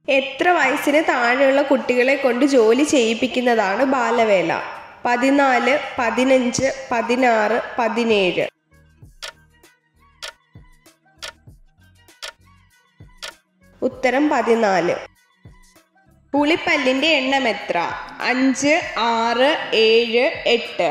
എത്ര വയസ്സിന് താഴെയുള്ള കുട്ടികളെ കൊണ്ട് ജോലി ചെയ്യിപ്പിക്കുന്നതാണ് ബാലവേല പതിനാല് പതിനഞ്ച് പതിനാറ് പതിനേഴ് ഉത്തരം പതിനാല് പുളിപ്പല്ലിന്റെ എണ്ണം എത്ര അഞ്ച് ആറ് ഏഴ് എട്ട്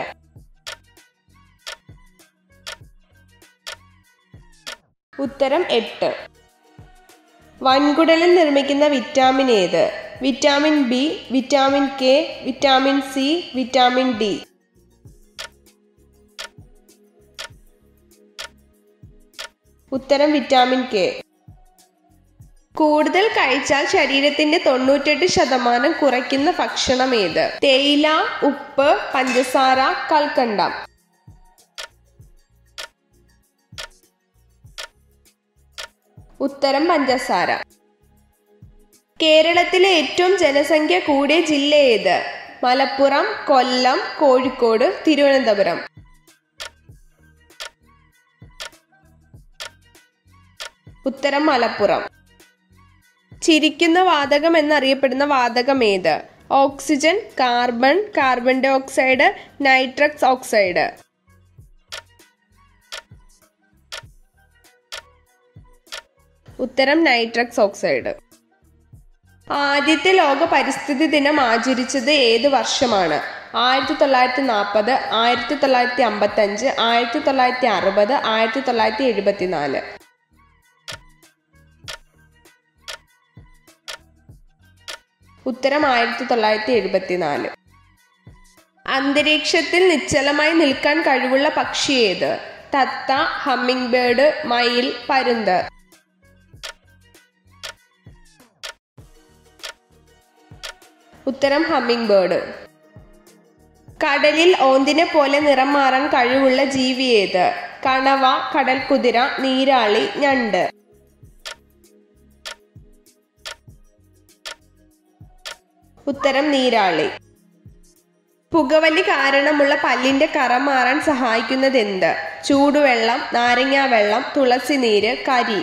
ഉത്തരം എട്ട് വൻകുടലിൽ നിർമ്മിക്കുന്ന വിറ്റാമിൻ ഏത് vitamin B vitamin K vitamin C vitamin D ഉത്തരം വിറ്റാമിൻ കെ കൂടുതൽ കഴിച്ചാൽ ശരീരത്തിന്റെ തൊണ്ണൂറ്റെട്ട് ശതമാനം കുറയ്ക്കുന്ന ഭക്ഷണം ഏത് തേയില ഉപ്പ് പഞ്ചസാര കൽക്കണ്ടം ഉത്തരം പഞ്ചസാര കേരളത്തിലെ ഏറ്റവും ജനസംഖ്യ കൂടിയ ജില്ല ഏത് മലപ്പുറം കൊല്ലം കോഴിക്കോട് തിരുവനന്തപുരം ഉത്തരം മലപ്പുറം ചിരിക്കുന്ന വാതകം എന്നറിയപ്പെടുന്ന വാതകം ഏത് oxygen carbon carbon dioxide nitrous oxide ഉത്തരം നൈട്രക്സ് ഓക്സൈഡ് ആദ്യത്തെ ലോക പരിസ്ഥിതി ദിനം ആചരിച്ചത് ഏത് വർഷമാണ് ആയിരത്തി തൊള്ളായിരത്തി നാൽപ്പത് ആയിരത്തി തൊള്ളായിരത്തി അമ്പത്തി അഞ്ച് ആയിരത്തി തൊള്ളായിരത്തി അറുപത് ആയിരത്തി തൊള്ളായിരത്തി എഴുപത്തിനാല് ഉത്തരം ആയിരത്തി തൊള്ളായിരത്തി എഴുപത്തിനാല് അന്തരീക്ഷത്തിൽ നിശ്ചലമായി നിൽക്കാൻ കഴിവുള്ള പക്ഷി ഏത് തത്ത ഹമ്മിങ് ബേർഡ് മയിൽ പരുന്ത് ഉത്തരം ഹമ്മിങ് ബേർഡ് കടലിൽ ഓന്തിനെ പോലെ നിറം മാറാൻ കഴിവുള്ള ജീവി ഏത് കണവ കടൽക്കുതിര നീരാളി ഞണ്ട് ഉത്തരം നീരാളി പുകവലി കാരണമുള്ള പല്ലിന്റെ കറ മാറാൻ സഹായിക്കുന്നത് എന്ത് ചൂടുവെള്ളം നാരങ്ങാ വെള്ളം തുളസി നീര് കരി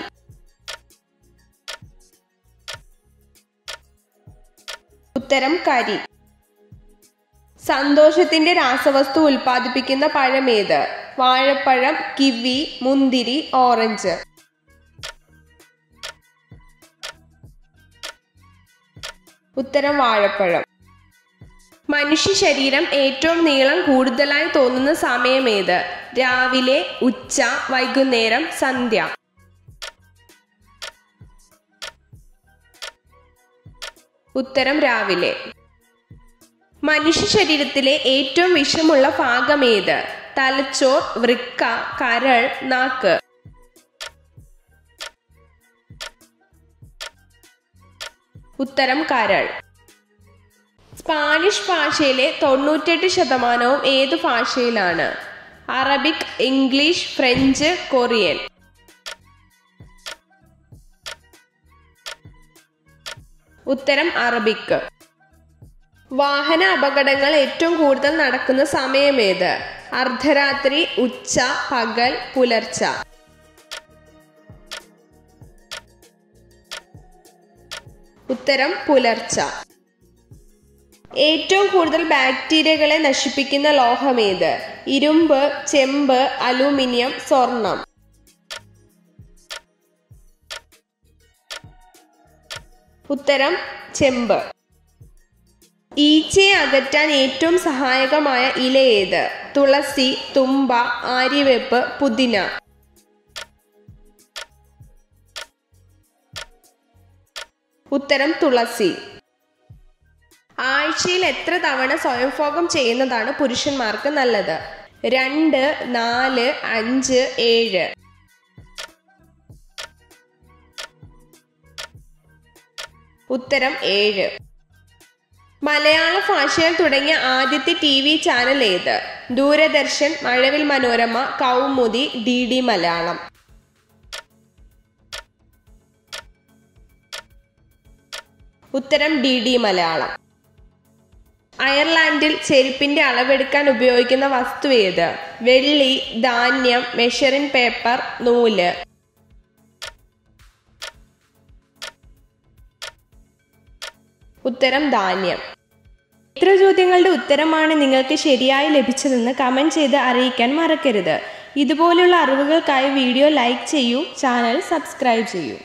ഉത്തരം കരി സന്തോഷത്തിന്റെ രാസവസ്തു ഉൽപ്പാദിപ്പിക്കുന്ന പഴമേത് വാഴപ്പഴം കിവി മുന്തിരി ഓറഞ്ച് ഉത്തരം വാഴപ്പഴം മനുഷ്യ ശരീരം ഏറ്റവും നീളം കൂടുതലായി തോന്നുന്ന സമയം ഏത് രാവിലെ ഉച്ച വൈകുന്നേരം സന്ധ്യ ഉത്തരം രാവിലെ മനുഷ്യ ശരീരത്തിലെ ഏറ്റവും വിഷമുള്ള ഭാഗം ഏത് തലച്ചോർ വൃക്ക കരൾ നാക്ക് ഉത്തരം കരൾ സ്പാനിഷ് ഭാഷയിലെ തൊണ്ണൂറ്റെട്ട് ശതമാനവും ഏത് ഭാഷയിലാണ് അറബിക് ഇംഗ്ലീഷ് ഫ്രഞ്ച് കൊറിയൻ ഉത്തരം അറബിക് വാഹന അപകടങ്ങൾ ഏറ്റവും കൂടുതൽ നടക്കുന്ന സമയമേത് അർദ്ധരാത്രി ഉച്ച പകൽ പുലർച്ച ഉത്തരം പുലർച്ച ഏറ്റവും കൂടുതൽ ബാക്ടീരിയകളെ നശിപ്പിക്കുന്ന ലോഹമേത് ഇരുമ്പ് ചെമ്പ് അലൂമിനിയം സ്വർണം ഉത്തരം ചെമ്പ് ഈച്ചയെ അകറ്റാൻ ഏറ്റവും സഹായകമായ ഇല ഏത് തുളസി തുമ്പ ആര്യവേപ്പ് പുതിന ഉത്തരം തുളസി ആഴ്ചയിൽ എത്ര തവണ സ്വയംഭോഗം ചെയ്യുന്നതാണ് പുരുഷന്മാർക്ക് നല്ലത് രണ്ട് നാല് അഞ്ച് ഏഴ് ഉത്തരം ഏഴ് മലയാള ഭാഷയിൽ തുടങ്ങിയ ആദ്യത്തെ ടി വി ചാനൽ ഏത് ദൂരദർശൻ മഴവിൽ മനോരമ കൗമുദി ഡി ഡി മലയാളം ഉത്തരം ഡി ഡി മലയാളം അയർലാൻഡിൽ ചെരുപ്പിന്റെ അളവെടുക്കാൻ ഉപയോഗിക്കുന്ന വസ്തു ഏത് വെള്ളി ധാന്യം മെഷറിംഗ് പേപ്പർ നൂല് ഉത്തരം ധാന്യം ഇത്ര ചോദ്യങ്ങളുടെ ഉത്തരമാണ് നിങ്ങൾക്ക് ശരിയായി ലഭിച്ചതെന്ന് കമൻറ്റ് ചെയ്ത് അറിയിക്കാൻ മറക്കരുത് ഇതുപോലുള്ള അറിവുകൾക്കായി വീഡിയോ ലൈക്ക് ചെയ്യൂ ചാനൽ സബ്സ്ക്രൈബ് ചെയ്യൂ